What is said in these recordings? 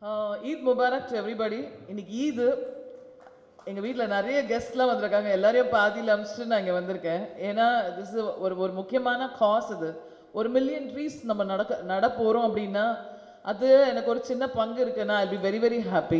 ah Eid Mubarak to everybody இன்னைக்கு ஈது எங்கள் வீட்டில் நிறைய கெஸ்ட்லாம் வந்திருக்காங்க எல்லாரையும் பாதியில் அமிச்சிட்டு நான் இங்கே வந்திருக்கேன் ஏன்னா திஸ் ஒரு ஒரு முக்கியமான காஸ் இது ஒரு மில்லியன் ட்ரீஸ் நம்ம நடக்க நட போகிறோம் அப்படின்னா அது எனக்கு ஒரு சின்ன பங்கு இருக்குன்னா I be very very happy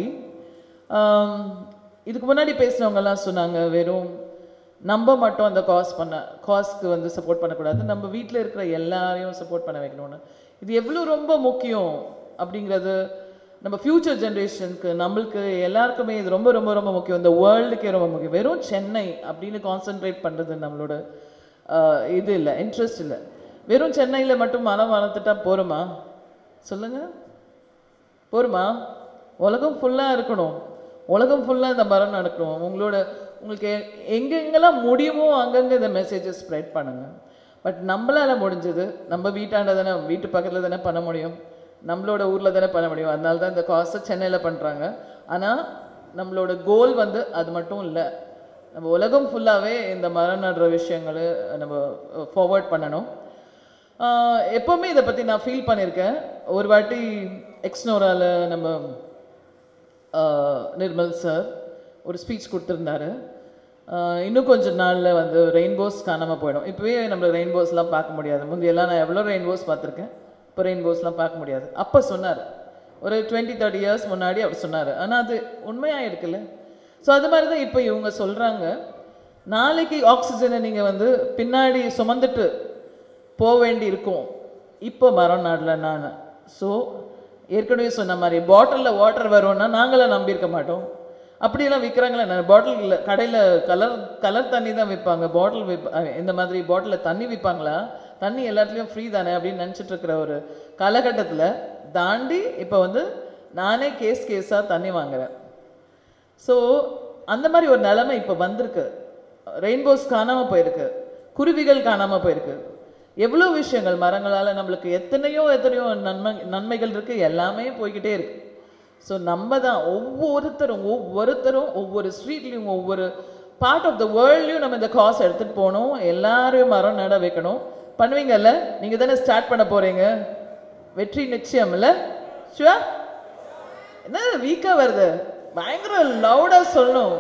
இதுக்கு முன்னாடி பேசினவங்கலாம் சொன்னாங்க வெறும் நம்ம மட்டும் அந்த காஸ் பண்ண காஸ்க்கு வந்து சப்போர்ட் பண்ணக்கூடாது நம்ம வீட்டில் இருக்கிற எல்லாரையும் சப்போர்ட் பண்ண வைக்கணும்னு இது எவ்வளோ ரொம்ப முக்கியம் அப்படிங்கிறது நம்ம ஃப்யூச்சர் ஜென்ரேஷனுக்கு நம்மளுக்கு எல்லாருக்குமே இது ரொம்ப ரொம்ப ரொம்ப முக்கியம் இந்த வேர்ல்டுக்கே ரொம்ப முக்கியம் வெறும் சென்னை அப்படின்னு கான்சென்ட்ரேட் பண்ணுறது நம்மளோட ஆஹ், இது இல்லை இன்ட்ரெஸ்ட் இல்லை வெறும் சென்னையில் மட்டும் மரம் வளர்த்துட்டா போருமா சொல்லுங்க போருமா உலகம் ஃபுல்லாக இருக்கணும் உலகம் ஃபுல்லாக இந்த மரம் நடக்கணும் உங்களோட உங்களுக்கு எ- எங்கெங்கெல்லாம் முடியுமோ அங்கங்கே இந்த மெசேஜை ஸ்ப்ரெட் பண்ணுங்க பட் நம்மளால முடிஞ்சது நம்ம வீட்டாண்ட தானே வீட்டு பக்கத்தில் தானே பண்ண முடியும் நம்மளோட ஊரில் தானே பண்ண முடியும் அதனால தான் இந்த காசை சென்னையில் பண்ணுறாங்க ஆனால் நம்மளோட கோல் வந்து அது மட்டும் இல்லை நம்ம உலகம் ஃபுல்லாகவே இந்த மரம் நடுற விஷயங்களை நம்ம ஃபார்வர்ட் பண்ணணும் ஆஹ் எப்பவுமே இதை பற்றி நான் ஃபீல் பண்ணியிருக்கேன் ஒரு வாட்டி எக்ஸ்னோரால நம்ம ஆஹ் நிர்மல் சார் ஒரு ஸ்பீச் கொடுத்துருந்தாரு ஆஹ் இன்னும் கொஞ்ச நாளில் வந்து ரெயின்போஸ் காணாமல் போயிடும் இப்போவே நம்ம ரெயின்போஸ்லாம் பார்க்க முடியாது முந்தையெல்லாம் நான் எவ்வளோ ரெயின்போஸ் பார்த்துருக்கேன் இப்போ ரெயின்போஸ்லாம் பார்க்க முடியாது அப்போ சொன்னார் ஒரு டுவெண்ட்டி தேர்ட்டி இயர்ஸ் முன்னாடி அவர் சொன்னார் ஆனால் அது உண்மையாக இருக்குல்ல ஸோ அது மாதிரி தான் இப்போ இவங்க சொல்கிறாங்க நாளைக்கு ஆக்சிஜனை நீங்கள் வந்து பின்னாடி சுமந்துட்டு போக வேண்டி இருக்கும் இப்போ மரம் நடல நான் ஸோ ஏற்கனவே சொன்ன மாதிரி பாட்டிலில் வாட்டர் வரும்னா நாங்களாம் நம்பியிருக்க மாட்டோம் அப்படியெல்லாம் விற்கிறாங்களே நான் பாட்டில் கடையில் கலர் கலர் தண்ணி தான் விற்பாங்க பாட்டில் விப் அஹ் இந்த மாதிரி பாட்டிலில் தண்ணி விற்பாங்களா தண்ணி எல்லாத்துலேயும் ஃப்ரீ தானே அப்படின்னு நினச்சிட்டு இருக்கிற ஒரு காலகட்டத்தில் தாண்டி இப்போ வந்து நானே கேஸ் கேஸாக தண்ணி வாங்குறேன் ஸோ அந்த மாதிரி ஒரு நிலைமை இப்போ வந்திருக்கு ரெயின்போஸ் காணாமல் போயிருக்கு குருவிகள் காணாமல் போயிருக்கு எவ்வளோ விஷயங்கள் மரங்களால் நம்மளுக்கு எத்தனையோ எத்தனையோ நன்மை நன்மைகள் இருக்குது எல்லாமே போய்கிட்டே இருக்கு ஸோ நம்ம தான் ஒவ்வொருத்தரும் ஒவ்வொருத்தரும் ஒவ்வொரு ஸ்ட்ரீட்லேயும் ஒவ்வொரு பார்ட் ஆஃப் த வேர்ல்ட்லையும் நம்ம இந்த காசு எடுத்துகிட்டு போகணும் எல்லாரையும் மரம் நட வைக்கணும் பண்ணுவீங்கல்ல நீங்கள் தானே ஸ்டார்ட் பண்ண போகிறீங்க வெற்றி நிச்சயம் இல்லை ஷுவா என்ன வீக்காக வருது பயங்கர லவுடாக சொல்லணும்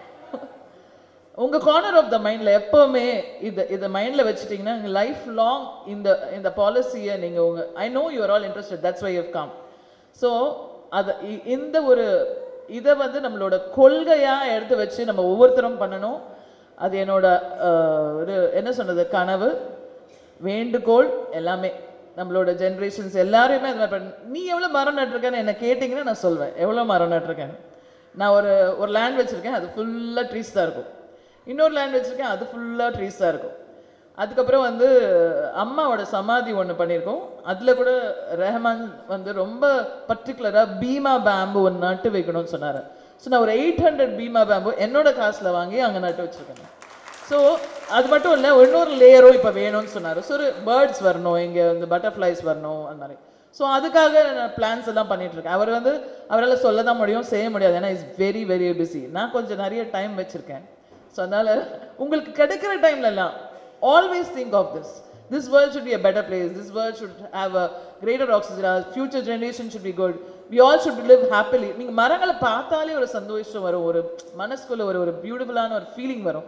உங்க கார்னர் ஆஃப் த மைண்ட்ல எப்பவுமே இது இதை மைண்ட்ல வச்சுட்டீங்கன்னா லைஃப் லாங் இந்த இந்த பாலிசியை நீங்க உங்க I know you're all interested that's why you come so அது இ- இந்த ஒரு இதை வந்து நம்மளோட கொள்கையா எடுத்து வச்சு நம்ம ஒவ்வொருத்தரும் பண்ணணும் அது என்னோட அஹ், ஒரு என்ன சொன்னது கனவு வேண்டுகோள் எல்லாமே நம்மளோட ஜென்ரேஷன்ஸ் எல்லாரையுமே அது மாதிரி பண்ண- நீ எவ்வளோ மரம் நட்டிருக்கேன்னு என்ன கேட்டிங்கன்னா நான் சொல்வேன் எவ்வளோ மரம் நட்டிருக்கேன் நான் ஒரு ஒரு லேண்ட் வச்சுருக்கேன் அது ஃபுல்லாக ட்ரீஸ் தான் இருக்கும் இன்னொரு லேண்ட் வச்சுருக்கேன் அது ஃபுல்லாக ட்ரீஸ் தான் இருக்கும் அதுக்கப்புறம் வந்து அம்மாவோட சமாதி ஒன்று பண்ணியிருக்கோம் அதில் கூட ரெஹமான் வந்து ரொம்ப பர்டிகுலராக பீமா பேம்பு ஒன்று நட்டு வைக்கணும்னு சொன்னார் ஸோ நான் ஒரு எயிட் ஹண்ட்ரட் பீமா பேம்பு என்னோட காசில் வாங்கி அங்கே நட்டு வச்சுருக்கேன் ஸோ அது மட்டும் இல்லை இன்னொரு லேயரும் இப்போ வேணும்னு சொன்னார் ஸோ ஒரு பேர்ட்ஸ் வரணும் இங்கே வந்து பட்டர்ஃப்ளைஸ் வரணும் அந்த மாதிரி ஸோ அதுக்காக நான் பிளான்ஸ் எல்லாம் பண்ணிட்டு இருக்கேன் அவர் வந்து அவரால் சொல்ல தான் முடியும் செய்ய முடியாது ஏன்னா இஸ் வெரி வெரி பிஸி நான் கொஞ்சம் நிறைய டைம் வச்சுருக்கேன் ஸோ அதனால் உங்களுக்கு கிடைக்கிற டைம்ல எல்லாம் always think of this this world should be a better place this world should have a greater oxygen our future generation should be good we all should live happily நீங்கள் மரங்களை பார்த்தாலே ஒரு சந்தோஷம் வரும் ஒரு மனசுக்குள்ள ஒரு ஒரு பியூட்டிஃபுல்லான ஒரு ஃபீலிங் வரும்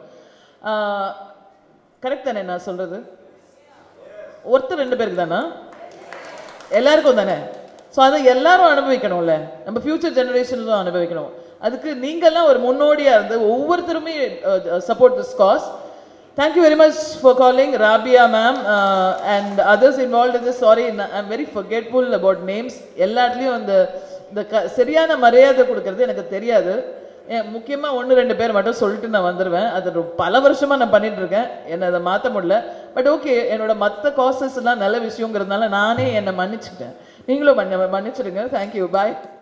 கரெக்ட் தானே நான் சொல்றது ஒருத்தர் ரெண்டு பேருக்கு தானா எல்லாருக்கும் தானே ஸோ அதை எல்லாரும் அனுபவிக்கணும்ல நம்ம ஃபியூச்சர் ஜெனரேஷன்ஸும் அனுபவிக்கணும் அதுக்கு நீங்கள்லாம் ஒரு முன்னோடியாக இருந்து ஒவ்வொருத்தருமே support this cause thank you very much for calling Rabia ma'am and others involve in sorry I am very forgetful about names எல்லாத்துலேயும் அந்த இந்த க சரியான மரியாதை கொடுக்கறது எனக்கு தெரியாது ஏன் முக்கியமாக ஒன்று ரெண்டு பேர் மட்டும் சொல்லிட்டு நான் வந்துடுவேன் அது ரொ- பல வருஷமாக நான் பண்ணிட்டு இருக்கேன் என்னை அதை மாற்ற முடியல பட் ஓகே என்னோட மற்ற காசஸ் எல்லாம் நல்ல விஷயங்கிறதுனால நானே என்னை மன்னிச்சுக்கிட்டேன் நீங்களும் மன்ன மன்னிச்சிடுங்க தேங்க்யூ பாய்